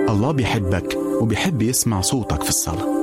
الله بيحبك وبيحب يسمع صوتك في الصلاة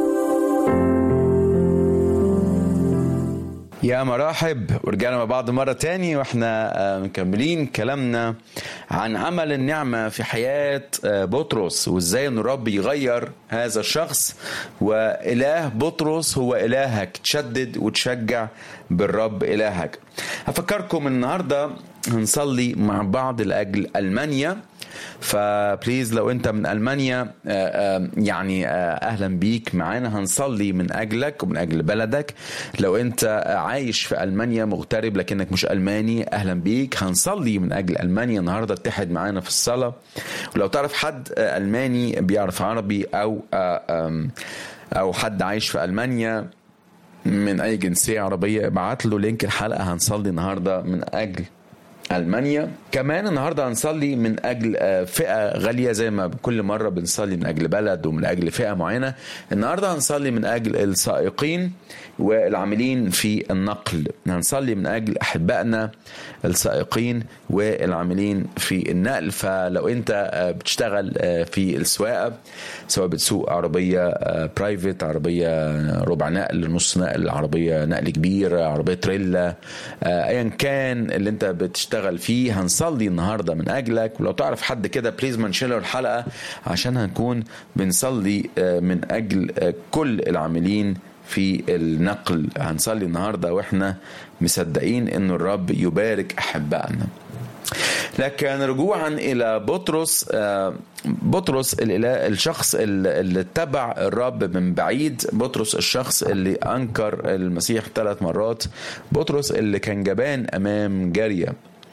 يا مرحب ورجعنا مع بعض مرة تاني واحنا آه، مكملين كلامنا عن عمل النعمة في حياة آه، بطرس وازاي ان الرب يغير هذا الشخص وإله بطرس هو إلهك تشدد وتشجع بالرب إلهك هفكركم النهاردة هنصلي مع بعض لأجل ألمانيا فبليز لو انت من المانيا آه، آه، يعني آه، اهلا بيك معانا هنصلي من اجلك ومن اجل بلدك لو انت عايش في المانيا مغترب لكنك مش الماني اهلا بيك هنصلي من اجل المانيا النهارده اتحد معانا في الصلاه ولو تعرف حد آه، الماني بيعرف عربي او آه، آم، او حد عايش في المانيا من اي جنسيه عربيه ابعت له لينك الحلقه هنصلي النهارده من اجل المانيا كمان النهارده هنصلي من اجل آه، فئه غاليه زي ما كل مره بنصلي من اجل بلد ومن اجل فئه معينه النهارده هنصلي من اجل السائقين والعاملين في النقل هنصلي من اجل احبائنا السائقين والعاملين في النقل فلو انت آه، بتشتغل آه، في السواقه سواء بتسوق عربيه برايفت عربيه ربع نقل نص نقل عربيه نقل كبير عربيه تريلا آه، ايا كان اللي انت بتشتغل فيه هنصلي النهارده من اجلك ولو تعرف حد كده بليز ما نشيله الحلقه عشان هنكون بنصلي آه، من اجل آه، كل العاملين في النقل هنصلي النهارده واحنا مصدقين ان الرب يبارك احبائنا لكن رجوعا الى بطرس آه، بطرس الإله الشخص اللي اللي اتبع الرب من بعيد بطرس الشخص اللي انكر المسيح ثلاث مرات بطرس اللي كان جبان امام جاريه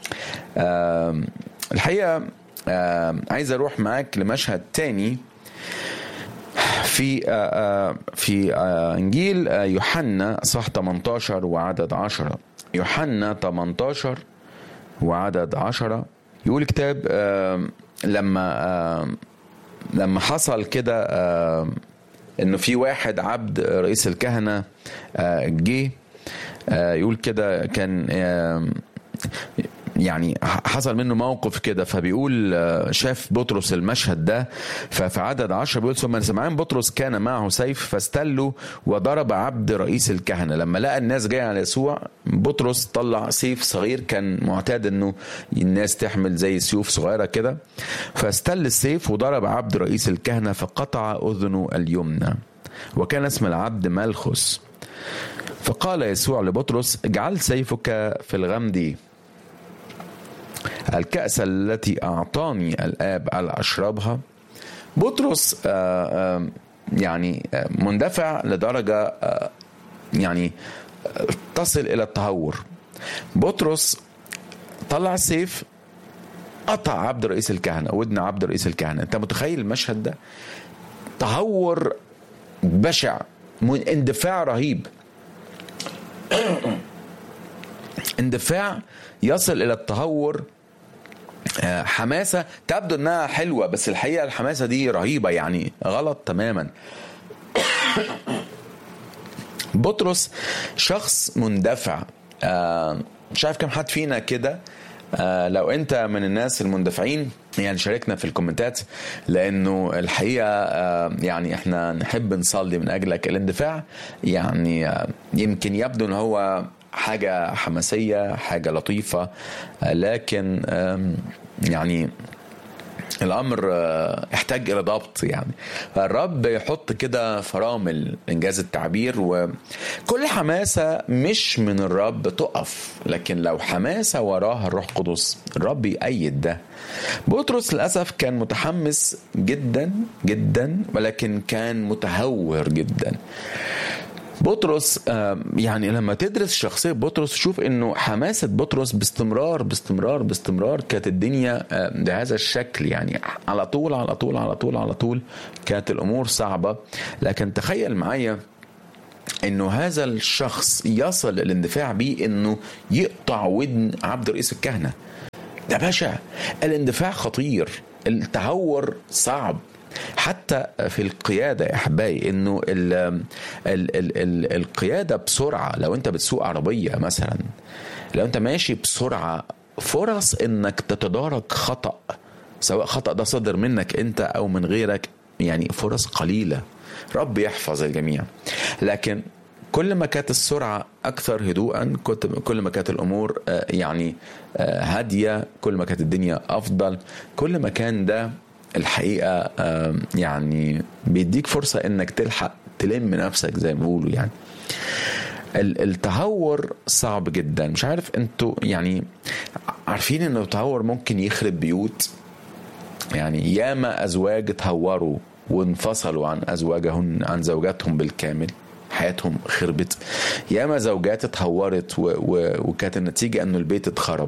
آم، الحقيقه آم، عايز اروح معاك لمشهد تاني في آه، آه، في آه، انجيل آه، يوحنا صح 18 وعدد 10 يوحنا 18 وعدد 10 يقول الكتاب آه، لما آه، لما حصل كده آه، انه في واحد عبد رئيس الكهنه آه، جه آه، يقول كده كان آه، يعني حصل منه موقف كده فبيقول آه، شاف بطرس المشهد ده ففي عدد عشرة بيقول ثم سمعان بطرس كان معه سيف فاستله وضرب عبد رئيس الكهنة لما لقى الناس جاية على يسوع بطرس طلع سيف صغير كان معتاد انه الناس تحمل زي سيوف صغيرة كده فاستل السيف وضرب عبد رئيس الكهنة فقطع أذنه اليمنى وكان اسم العبد ملخس فقال يسوع لبطرس اجعل سيفك في الغمد الكأس التي أعطاني الآب ألا أشربها بطرس آه، آه، يعني آه، مندفع لدرجة آه، يعني آه، تصل إلى التهور بطرس طلع السيف قطع عبد رئيس الكهنة ودن عبد رئيس الكهنة أنت متخيل المشهد ده تهور بشع من- اندفاع رهيب اندفاع يصل الى التهور آه، حماسه تبدو انها حلوه بس الحقيقه الحماسه دي رهيبه يعني غلط تماما بطرس شخص مندفع آه، مش عارف كم حد فينا كده آه، لو انت من الناس المندفعين يعني شاركنا في الكومنتات لانه الحقيقه آه، يعني احنا نحب نصلي من اجلك الاندفاع يعني آه، يمكن يبدو ان هو حاجه حماسيه حاجه لطيفه آه، لكن آم، يعني الامر آه، يحتاج الى ضبط يعني فالرب يحط كده فرامل انجاز التعبير وكل حماسه مش من الرب تقف لكن لو حماسه وراها الروح القدس الرب يأيد ده بطرس للاسف كان متحمس جدا جدا ولكن كان متهور جدا بطرس آه، يعني لما تدرس شخصية بطرس تشوف انه حماسة بطرس باستمرار باستمرار باستمرار كانت الدنيا آه، بهذا الشكل يعني على طول على طول على طول على طول كانت الامور صعبة لكن تخيل معايا انه هذا الشخص يصل الاندفاع بيه انه يقطع ودن عبد رئيس الكهنة ده بشع الاندفاع خطير التهور صعب حتى في القياده يا احبائي انه ال ال ال ال القياده بسرعه لو انت بتسوق عربيه مثلا لو انت ماشي بسرعه فرص انك تتدارك خطا سواء خطأ ده صدر منك انت او من غيرك يعني فرص قليلة رب يحفظ الجميع لكن كل ما كانت السرعة أكثر هدوءا كل ما كانت الأمور يعني هادية كل ما كانت الدنيا أفضل كل ما كان ده الحقيقة يعني بيديك فرصة إنك تلحق تلم نفسك زي ما بيقولوا يعني التهور صعب جدا مش عارف انتوا يعني عارفين ان التهور ممكن يخرب بيوت يعني ياما ازواج تهوروا وانفصلوا عن ازواجهن عن زوجاتهم بالكامل حياتهم خربت ياما زوجات اتهورت و... و... وكانت النتيجة انه البيت اتخرب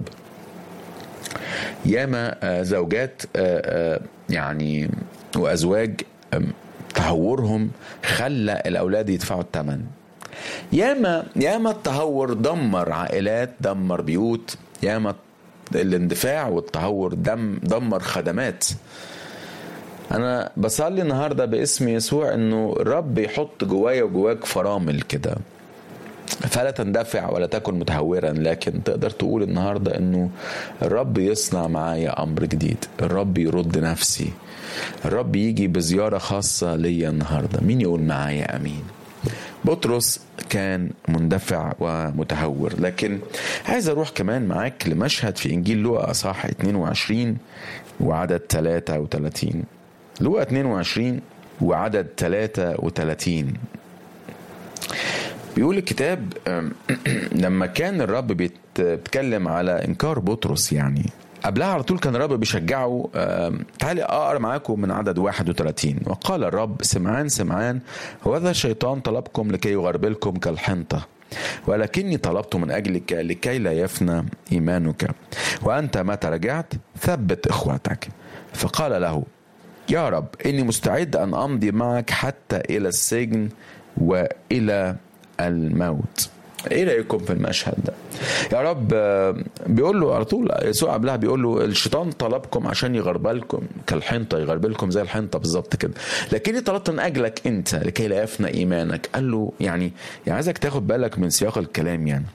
ياما زوجات يعني وازواج تهورهم خلى الاولاد يدفعوا الثمن ياما ياما التهور دمر عائلات دمر بيوت ياما الاندفاع والتهور دم دمر خدمات انا بصلي النهارده باسم يسوع انه الرب يحط جوايا وجواك فرامل كده فلا تندفع ولا تكن متهورا لكن تقدر تقول النهارده انه الرب يصنع معايا امر جديد الرب يرد نفسي الرب يجي بزياره خاصه ليا النهارده مين يقول معايا امين بطرس كان مندفع ومتهور لكن عايز اروح كمان معاك لمشهد في انجيل لوقا اصحاح 22 وعدد 33 لوقا 22 وعدد 33 بيقول الكتاب لما كان الرب بيتكلم على انكار بطرس يعني قبلها على طول كان الرب بيشجعه تعالي اقرا معاكم من عدد 31 وقال الرب سمعان سمعان هذا الشيطان طلبكم لكي يغربلكم كالحنطه ولكني طلبت من اجلك لكي لا يفنى ايمانك وانت متى رجعت ثبت اخوتك فقال له يا رب اني مستعد ان امضي معك حتى الى السجن والى الموت ايه رايكم في المشهد ده يا رب بيقول له على طول يسوع قبلها بيقول له الشيطان طلبكم عشان يغربلكم كالحنطه يغربلكم زي الحنطه بالظبط كده لكني طلبت من اجلك انت لكي لا يفنى ايمانك قال له يعني يعني عايزك تاخد بالك من سياق الكلام يعني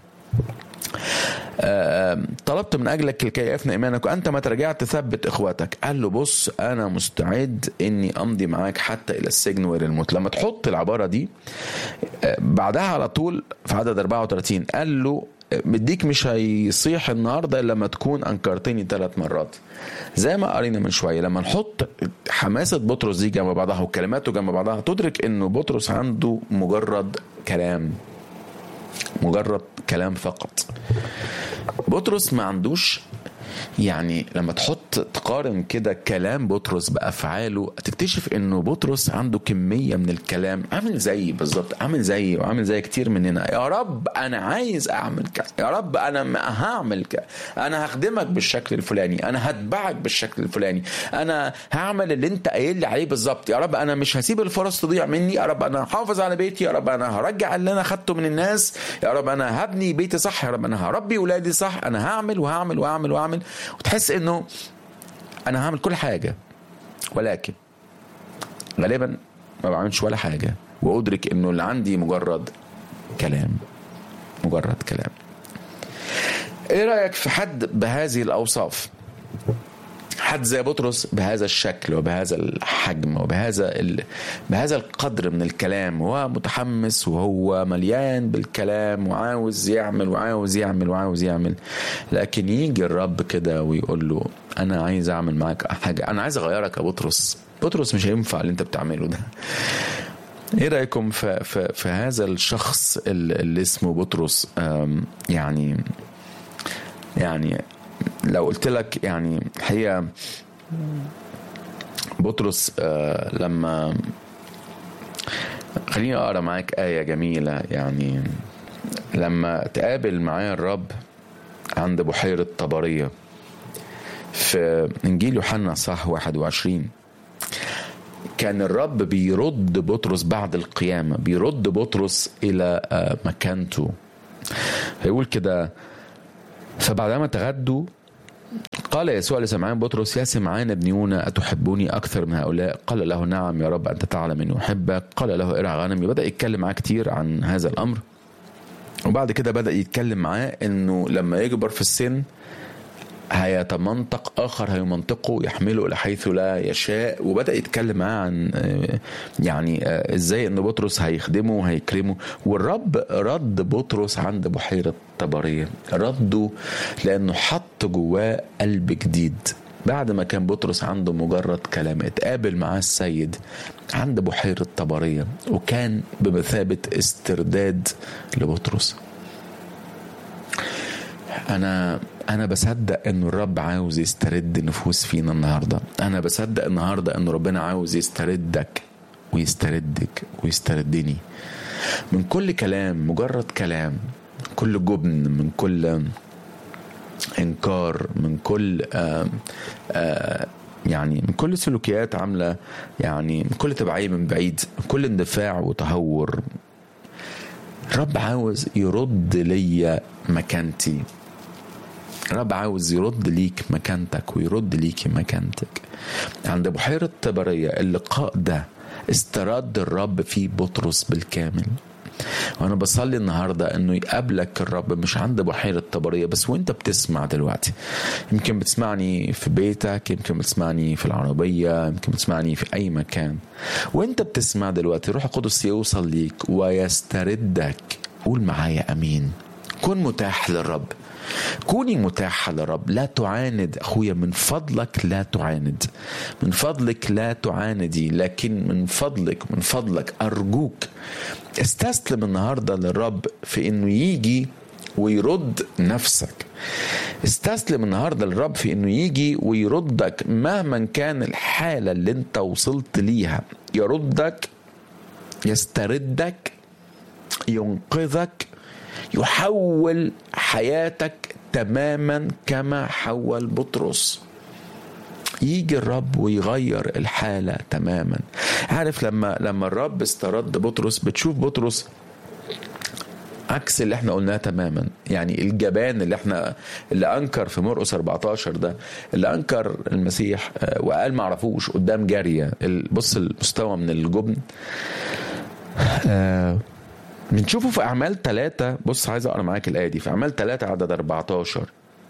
طلبت من اجلك لكي يفنى ايمانك وانت ما رجعت تثبت اخواتك قال له بص انا مستعد اني امضي معاك حتى الى السجن والى الموت لما تحط العباره دي بعدها على طول في عدد 34 قال له مديك مش هيصيح النهارده لما تكون انكرتني ثلاث مرات زي ما قرينا من شويه لما نحط حماسه بطرس دي جنب بعضها وكلماته جنب بعضها تدرك انه بطرس عنده مجرد كلام مجرد كلام فقط بطرس ما عندوش يعني لما تحط تقارن كده كلام بطرس بافعاله تكتشف انه بطرس عنده كميه من الكلام عامل زيي بالظبط عامل زيي وعامل زي كتير مننا يا رب انا عايز اعمل كذا يا رب انا هعمل كذا انا هخدمك بالشكل الفلاني انا هتبعك بالشكل الفلاني انا هعمل اللي انت قايل لي عليه بالظبط يا رب انا مش هسيب الفرص تضيع مني يا رب انا هحافظ على بيتي يا رب انا هرجع اللي انا خدته من الناس يا رب انا هبني بيتي صح يا رب انا هربي ولادي صح انا هعمل وهعمل وهعمل وهعمل وتحس انه انا هعمل كل حاجه ولكن غالبا ما بعملش ولا حاجه وادرك انه اللي عندي مجرد كلام مجرد كلام ايه رايك في حد بهذه الاوصاف حد زي بطرس بهذا الشكل وبهذا الحجم وبهذا ال... بهذا القدر من الكلام هو متحمس وهو مليان بالكلام وعاوز يعمل وعاوز يعمل وعاوز يعمل لكن يجي الرب كده ويقول له انا عايز اعمل معاك حاجه انا عايز اغيرك يا بطرس بطرس مش هينفع اللي انت بتعمله ده ايه رايكم في, في, في هذا الشخص اللي اسمه بطرس يعني يعني لو قلت لك يعني هي بطرس آه لما خليني اقرا معاك ايه جميله يعني لما تقابل معايا الرب عند بحيره طبريه في انجيل يوحنا صح 21 كان الرب بيرد بطرس بعد القيامه بيرد بطرس الى آه مكانته هيقول كده فبعدما تغدوا قال يسوع لسمعان بطرس يا سمعان ابن يونا أتحبوني أكثر من هؤلاء قال له نعم يا رب أنت تعلم أني أحبك قال له ارعى غنمي بدأ يتكلم معاه كتير عن هذا الأمر وبعد كده بدأ يتكلم معاه أنه لما يكبر في السن هيتمنطق اخر هيمنطقه يحمله الى حيث لا يشاء وبدا يتكلم معاه عن آه، يعني آه، ازاي ان بطرس هيخدمه وهيكرمه والرب رد بطرس عند بحيره طبريه رده لانه حط جواه قلب جديد بعد ما كان بطرس عنده مجرد كلام اتقابل معاه السيد عند بحيرة طبرية وكان بمثابة استرداد لبطرس أنا أنا بصدق إنه الرب عاوز يسترد نفوس فينا النهاردة أنا بصدق النهاردة إنه ربنا عاوز يستردك ويستردك ويستردني من كل كلام مجرد كلام من كل جبن من كل انكار من كل آه آه يعني من كل سلوكيات عامله يعني من كل تبعيه من بعيد من كل اندفاع وتهور الرب عاوز يرد ليا مكانتي الرب عاوز يرد ليك مكانتك ويرد ليكي مكانتك عند بحيرة طبرية اللقاء ده استرد الرب فيه بطرس بالكامل وانا بصلي النهارده انه يقابلك الرب مش عند بحيره طبريه بس وانت بتسمع دلوقتي يمكن بتسمعني في بيتك يمكن بتسمعني في العربيه يمكن بتسمعني في اي مكان وانت بتسمع دلوقتي روح القدس يوصل ليك ويستردك قول معايا امين كن متاح للرب كوني متاحة للرب لا تعاند أخويا من فضلك لا تعاند من فضلك لا تعاندي لكن من فضلك من فضلك أرجوك استسلم النهاردة للرب في أنه يجي ويرد نفسك استسلم النهارده للرب في انه يجي ويردك مهما كان الحاله اللي انت وصلت ليها يردك يستردك ينقذك يحول حياتك تماما كما حول بطرس يجي الرب ويغير الحاله تماما عارف لما لما الرب استرد بطرس بتشوف بطرس عكس اللي احنا قلناه تماما يعني الجبان اللي احنا اللي انكر في مرقس 14 ده اللي انكر المسيح وقال ما عرفوش قدام جاريه بص المستوى من الجبن آه بنشوفه في أعمال ثلاثة بص عايز أقرأ معاك الآية دي في أعمال ثلاثة عدد 14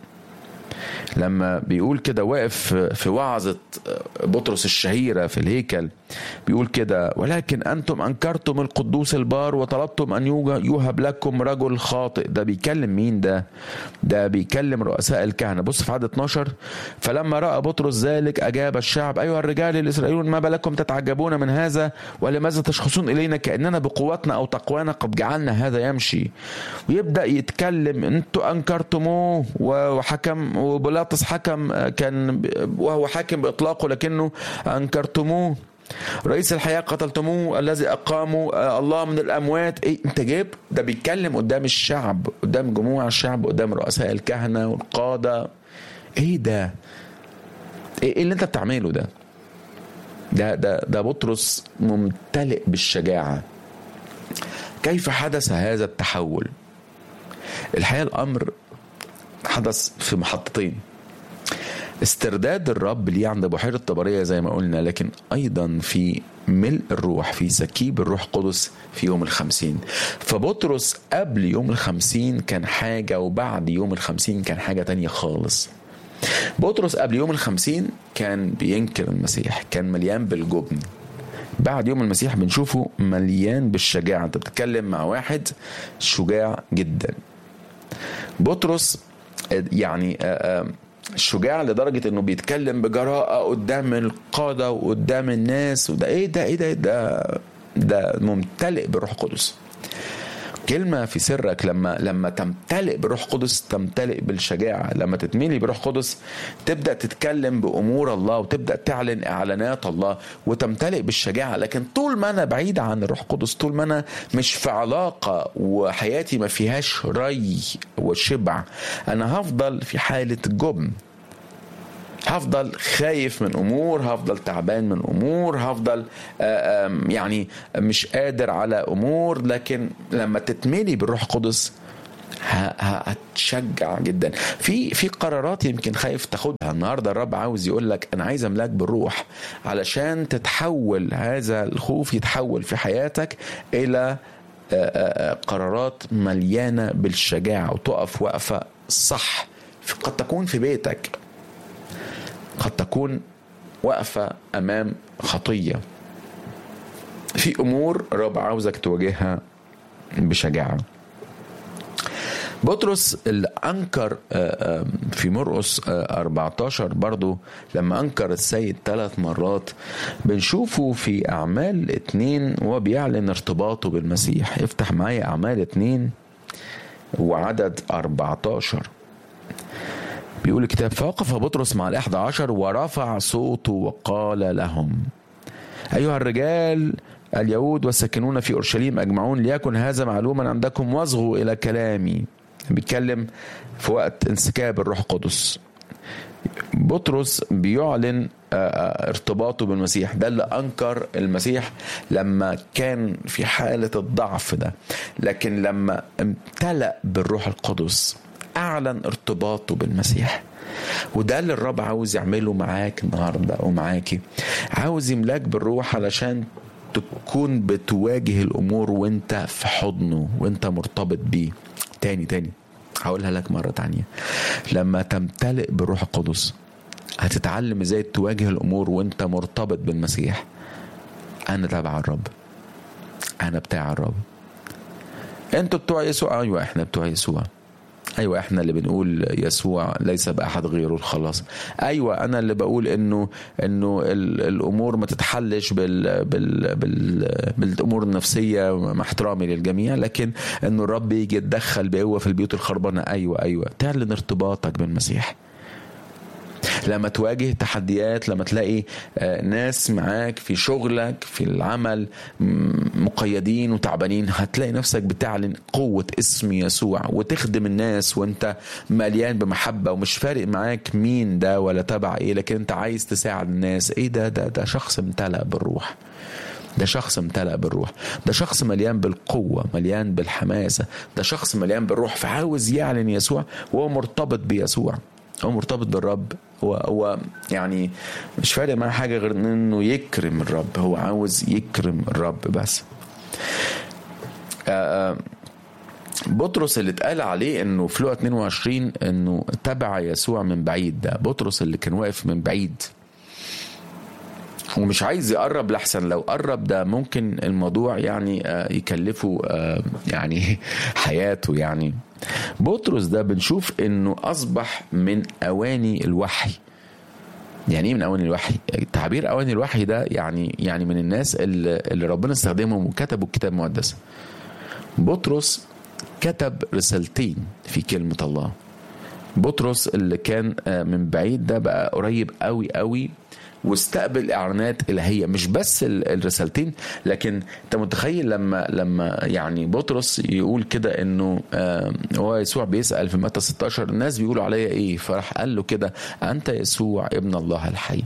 لما بيقول كده واقف في وعظة بطرس الشهيرة في الهيكل بيقول كده ولكن أنتم أنكرتم القدوس البار وطلبتم أن يوهب لكم رجل خاطئ ده بيكلم مين ده ده بيكلم رؤساء الكهنة بص في عدد 12 فلما رأى بطرس ذلك أجاب الشعب أيها الرجال الإسرائيليون ما بالكم تتعجبون من هذا ولماذا تشخصون إلينا كأننا بقوتنا أو تقوانا قد جعلنا هذا يمشي ويبدأ يتكلم أنتم أنكرتموه وحكم وبيلاطس حكم كان وهو حاكم بإطلاقه لكنه أنكرتموه رئيس الحياة قتلتموه الذي أقاموا الله من الأموات إيه أنت جايب ده بيتكلم قدام الشعب قدام جموع الشعب قدام رؤساء الكهنة والقادة إيه ده إيه اللي أنت بتعمله ده ده ده ده بطرس ممتلئ بالشجاعة كيف حدث هذا التحول الحقيقة الأمر حدث في محطتين استرداد الرب ليه عند بحيرة طبرية زي ما قلنا لكن أيضا في ملء الروح في سكيب الروح القدس في يوم الخمسين فبطرس قبل يوم الخمسين كان حاجة وبعد يوم الخمسين كان حاجة تانية خالص بطرس قبل يوم الخمسين كان بينكر المسيح كان مليان بالجبن بعد يوم المسيح بنشوفه مليان بالشجاعة انت بتتكلم مع واحد شجاع جدا بطرس يعني شجاع لدرجة انه بيتكلم بجراءة قدام القادة وقدام الناس وده ايه ده ايه ده ده ده ممتلئ بالروح القدس كلمة في سرك لما لما تمتلئ بالروح القدس تمتلئ بالشجاعة لما تتملي بالروح القدس تبدأ تتكلم بأمور الله وتبدأ تعلن إعلانات الله وتمتلئ بالشجاعة لكن طول ما أنا بعيد عن الروح القدس طول ما أنا مش في علاقة وحياتي ما فيهاش ري وشبع أنا هفضل في حالة جبن هفضل خايف من امور هفضل تعبان من امور هفضل يعني مش قادر على امور لكن لما تتملي بالروح القدس هتشجع جدا في في قرارات يمكن خايف تاخدها النهارده الرب عاوز يقول لك انا عايز املاك بالروح علشان تتحول هذا الخوف يتحول في حياتك الى قرارات مليانه بالشجاعه وتقف وقفه صح قد تكون في بيتك قد تكون واقفة أمام خطية في أمور الرب عاوزك تواجهها بشجاعة بطرس اللي أنكر في مرقس 14 برضو لما أنكر السيد ثلاث مرات بنشوفه في أعمال اتنين وهو بيعلن ارتباطه بالمسيح افتح معايا أعمال اتنين وعدد 14 بيقول الكتاب فوقف بطرس مع الأحد عشر ورفع صوته وقال لهم أيها الرجال اليهود والساكنون في أورشليم أجمعون ليكن هذا معلوما عندكم واصغوا إلى كلامي بيتكلم في وقت انسكاب الروح القدس بطرس بيعلن ارتباطه بالمسيح ده اللي انكر المسيح لما كان في حاله الضعف ده لكن لما امتلأ بالروح القدس اعلن ارتباطه بالمسيح وده اللي الرب عاوز يعمله معاك النهارده ومعاكي عاوز يملاك بالروح علشان تكون بتواجه الامور وانت في حضنه وانت مرتبط بيه تاني تاني هقولها لك مرة تانية لما تمتلئ بالروح القدس هتتعلم ازاي تواجه الامور وانت مرتبط بالمسيح انا تبع الرب انا بتاع الرب انتوا بتوع يسوع ايوه احنا بتوع يسوع ايوه احنا اللي بنقول يسوع ليس باحد غيره الخلاص ايوه انا اللي بقول انه انه الامور ما تتحلش بال بال بال بالامور النفسيه مع احترامي للجميع لكن انه الرب يجي يتدخل بقوه في البيوت الخربانه ايوه ايوه تعلن ارتباطك بالمسيح لما تواجه تحديات لما تلاقي ناس معاك في شغلك في العمل مقيدين وتعبانين هتلاقي نفسك بتعلن قوة اسم يسوع وتخدم الناس وانت مليان بمحبة ومش فارق معاك مين ده ولا تبع ايه لكن انت عايز تساعد الناس ايه ده ده ده شخص امتلأ بالروح ده شخص امتلأ بالروح ده شخص مليان بالقوة مليان بالحماسة ده شخص مليان بالروح فعاوز يعلن يسوع وهو مرتبط بيسوع هو مرتبط بالرب هو هو يعني مش فارق معاه حاجه غير انه يكرم الرب هو عاوز يكرم الرب بس بطرس اللي اتقال عليه انه في لقا 22 انه تبع يسوع من بعيد ده بطرس اللي كان واقف من بعيد ومش عايز يقرب لحسن لو قرب ده ممكن الموضوع يعني يكلفه يعني حياته يعني بطرس ده بنشوف انه اصبح من اواني الوحي يعني ايه من اواني الوحي تعبير اواني الوحي ده يعني يعني من الناس اللي, اللي ربنا استخدمهم وكتبوا الكتاب المقدس بطرس كتب رسالتين في كلمة الله بطرس اللي كان من بعيد ده بقى قريب قوي قوي واستقبل اعلانات الهيه مش بس الرسالتين لكن انت متخيل لما لما يعني بطرس يقول كده انه هو يسوع بيسال في متى 16 الناس بيقولوا عليا ايه فراح قال له كده انت يسوع ابن الله الحي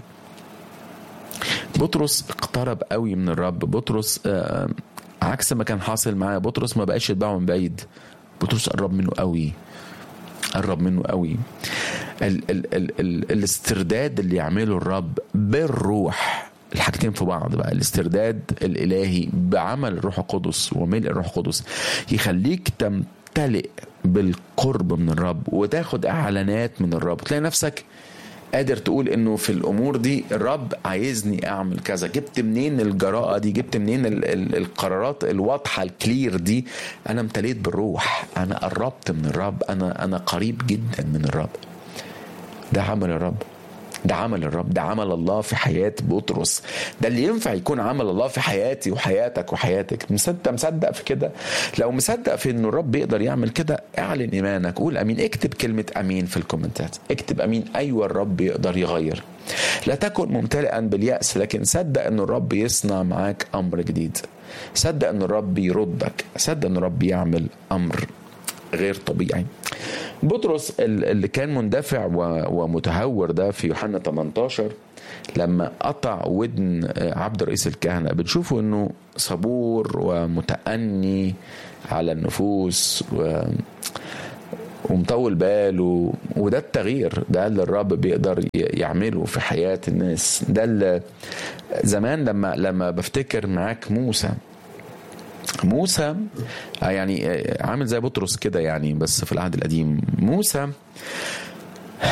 بطرس اقترب قوي من الرب بطرس عكس ما كان حاصل معاه بطرس ما بقاش يتبعه من بعيد بطرس قرب منه قوي قرب منه قوي ال ال ال ال الاسترداد اللي يعمله الرب بالروح الحاجتين في بعض بقى الاسترداد الالهي بعمل الروح القدس وملء الروح القدس يخليك تمتلئ بالقرب من الرب وتاخد اعلانات من الرب تلاقي نفسك قادر تقول انه في الامور دي الرب عايزني اعمل كذا جبت منين الجراءه دي جبت منين ال ال القرارات الواضحه الكلير دي انا امتليت بالروح انا قربت من الرب انا انا قريب جدا من الرب ده عمل الرب ده عمل الرب ده عمل الله في حياة بطرس ده اللي ينفع يكون عمل الله في حياتي وحياتك وحياتك مصدق مصدق في كده لو مصدق في انه الرب يقدر يعمل كده اعلن ايمانك قول امين اكتب كلمة امين في الكومنتات اكتب امين ايوه الرب يقدر يغير لا تكن ممتلئا باليأس لكن صدق ان الرب يصنع معاك امر جديد صدق ان الرب يردك صدق ان الرب يعمل امر غير طبيعي بطرس اللي كان مندفع ومتهور ده في يوحنا 18 لما قطع ودن عبد رئيس الكهنة بنشوفه انه صبور ومتأني على النفوس و ومطول باله وده التغيير ده اللي الرب بيقدر يعمله في حياة الناس ده اللي زمان لما لما بفتكر معاك موسى موسى يعني عامل زي بطرس كده يعني بس في العهد القديم موسى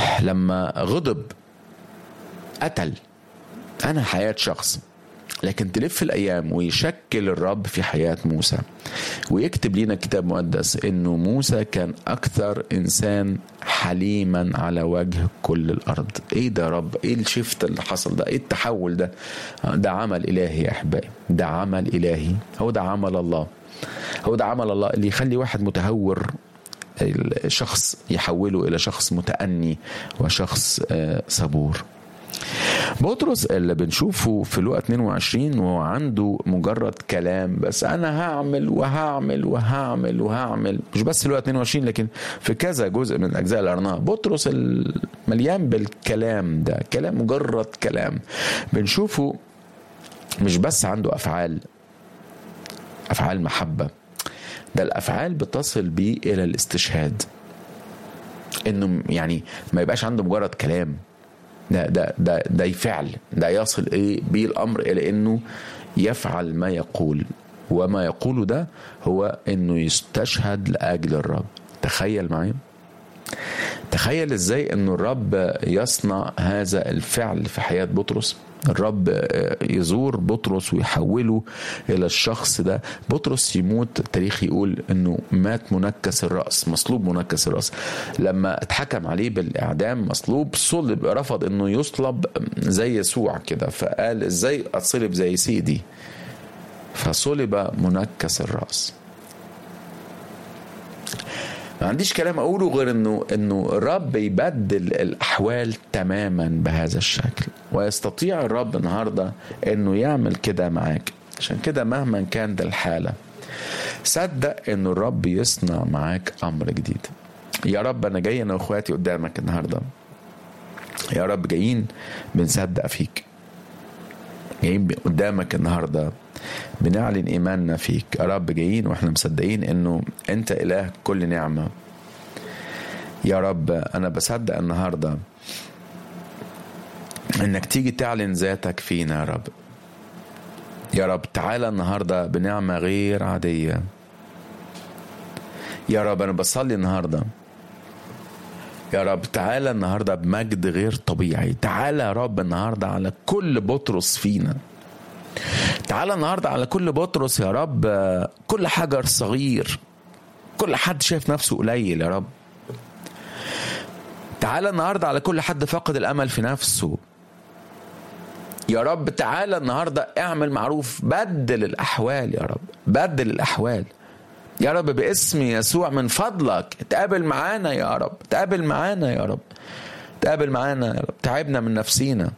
لما غضب قتل أنا حياة شخص لكن تلف الأيام ويشكل الرب في حياة موسى ويكتب لنا كتاب مقدس إنه موسى كان أكثر إنسان حليما على وجه كل الأرض إيه ده يا رب إيه الشفت اللي حصل ده إيه التحول ده ده عمل إلهي يا أحبائي ده عمل إلهي هو ده عمل الله هو ده عمل الله اللي يخلي واحد متهور الشخص يحوله إلى شخص متأني وشخص صبور بطرس اللي بنشوفه في لقا 22 وهو عنده مجرد كلام بس انا هعمل وهعمل وهعمل وهعمل مش بس لقا 22 لكن في كذا جزء من الاجزاء اللي قرناها بطرس المليان بالكلام ده كلام مجرد كلام بنشوفه مش بس عنده افعال افعال محبه ده الافعال بتصل بيه الى الاستشهاد انه يعني ما يبقاش عنده مجرد كلام ده ده ده ده فعل ده يصل ايه بيه الامر الى انه يفعل ما يقول وما يقوله ده هو انه يستشهد لاجل الرب تخيل معايا تخيل ازاي انه الرب يصنع هذا الفعل في حياه بطرس الرب يزور بطرس ويحوله الى الشخص ده بطرس يموت التاريخ يقول انه مات منكس الراس مصلوب منكس الراس لما اتحكم عليه بالاعدام مصلوب صلب رفض انه يصلب زي يسوع كده فقال ازاي اتصلب زي سيدي فصلب منكس الراس ما عنديش كلام اقوله غير انه انه الرب يبدل الاحوال تماما بهذا الشكل ويستطيع الرب النهارده انه يعمل كده معاك عشان كده مهما كان ده الحاله صدق انه الرب يصنع معاك امر جديد يا رب انا جاي انا واخواتي قدامك النهارده يا رب جايين بنصدق فيك جايين قدامك النهارده بنعلن ايماننا فيك يا رب جايين واحنا مصدقين انه انت اله كل نعمه يا رب انا بصدق النهارده انك تيجي تعلن ذاتك فينا يا رب يا رب تعالى النهارده بنعمه غير عاديه يا رب انا بصلي النهارده يا رب تعالى النهارده بمجد غير طبيعي تعالى يا رب النهارده على كل بطرس فينا تعالى النهارده على كل بطرس يا رب كل حجر صغير كل حد شايف نفسه قليل يا رب تعالى النهارده على كل حد فقد الامل في نفسه يا رب تعالى النهارده اعمل معروف بدل الاحوال يا رب بدل الاحوال يا رب باسم يسوع من فضلك تقابل معانا يا رب تقابل معانا يا رب تقابل معانا يا رب تعبنا من نفسينا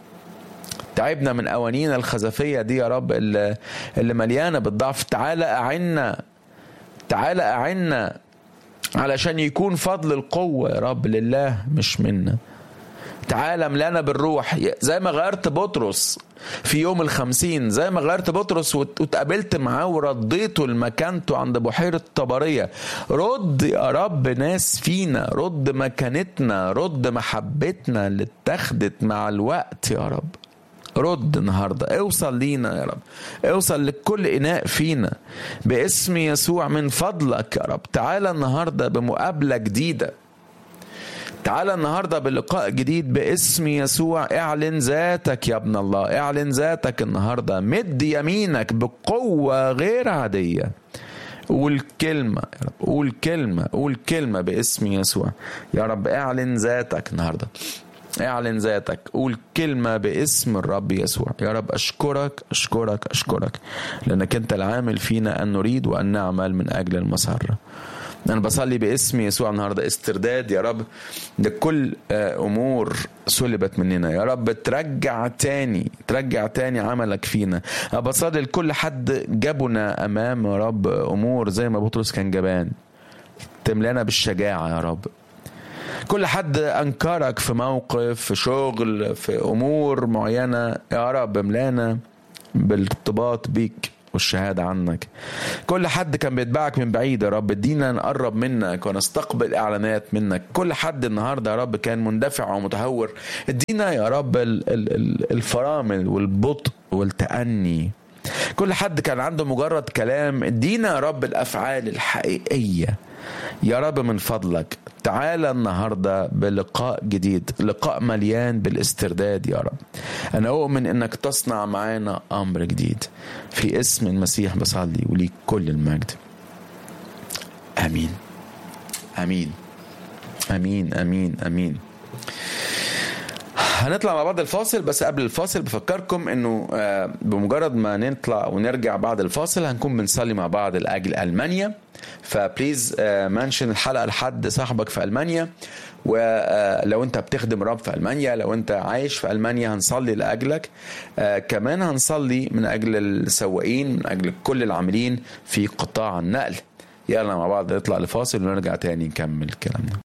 تعبنا من قوانينا الخزفية دي يا رب اللي, اللي مليانة بالضعف تعالى أعنا تعالى أعنا علشان يكون فضل القوة يا رب لله مش منا تعالى ملانا بالروح زي ما غيرت بطرس في يوم الخمسين زي ما غيرت بطرس واتقابلت معاه ورديته لمكانته عند بحيرة طبرية رد يا رب ناس فينا رد مكانتنا رد محبتنا اللي اتخذت مع الوقت يا رب رد النهاردة اوصل لينا يا رب اوصل لكل إناء فينا باسم يسوع من فضلك يا رب تعالى النهاردة بمقابلة جديدة تعالى النهاردة بلقاء جديد باسم يسوع اعلن ذاتك يا ابن الله اعلن ذاتك النهاردة مد يمينك بقوة غير عادية قول كلمة يا رب قول كلمة قول كلمة باسم يسوع يا رب اعلن ذاتك النهاردة اعلن ذاتك قول كلمة باسم الرب يسوع يا رب أشكرك أشكرك أشكرك لأنك أنت العامل فينا أن نريد وأن نعمل من أجل المسرة أنا بصلي باسم يسوع النهاردة استرداد يا رب لكل أمور سلبت مننا يا رب ترجع تاني ترجع تاني عملك فينا أنا بصلي لكل حد جابنا أمام يا رب أمور زي ما بطرس كان جبان تملانا بالشجاعة يا رب كل حد انكرك في موقف في شغل في امور معينه يا رب ملانا بالارتباط بيك والشهادة عنك كل حد كان بيتبعك من بعيد يا رب ادينا نقرب منك ونستقبل اعلانات منك كل حد النهارده يا رب كان مندفع ومتهور ادينا يا رب الفرامل والبطء والتأني كل حد كان عنده مجرد كلام ادينا يا رب الافعال الحقيقيه يا رب من فضلك تعالى النهارده بلقاء جديد لقاء مليان بالاسترداد يا رب انا اؤمن انك تصنع معانا امر جديد في اسم المسيح بصلي وليك كل المجد امين امين امين امين امين هنطلع مع بعض الفاصل بس قبل الفاصل بفكركم انه آه، بمجرد ما نطلع ونرجع بعد الفاصل هنكون بنصلي مع بعض لاجل المانيا فبليز منشن الحلقه لحد صاحبك في المانيا ولو انت بتخدم رب في المانيا لو انت عايش في المانيا هنصلي لاجلك آه، كمان هنصلي من اجل السواقين من اجل كل العاملين في قطاع النقل يلا مع بعض نطلع لفاصل ونرجع تاني نكمل كلامنا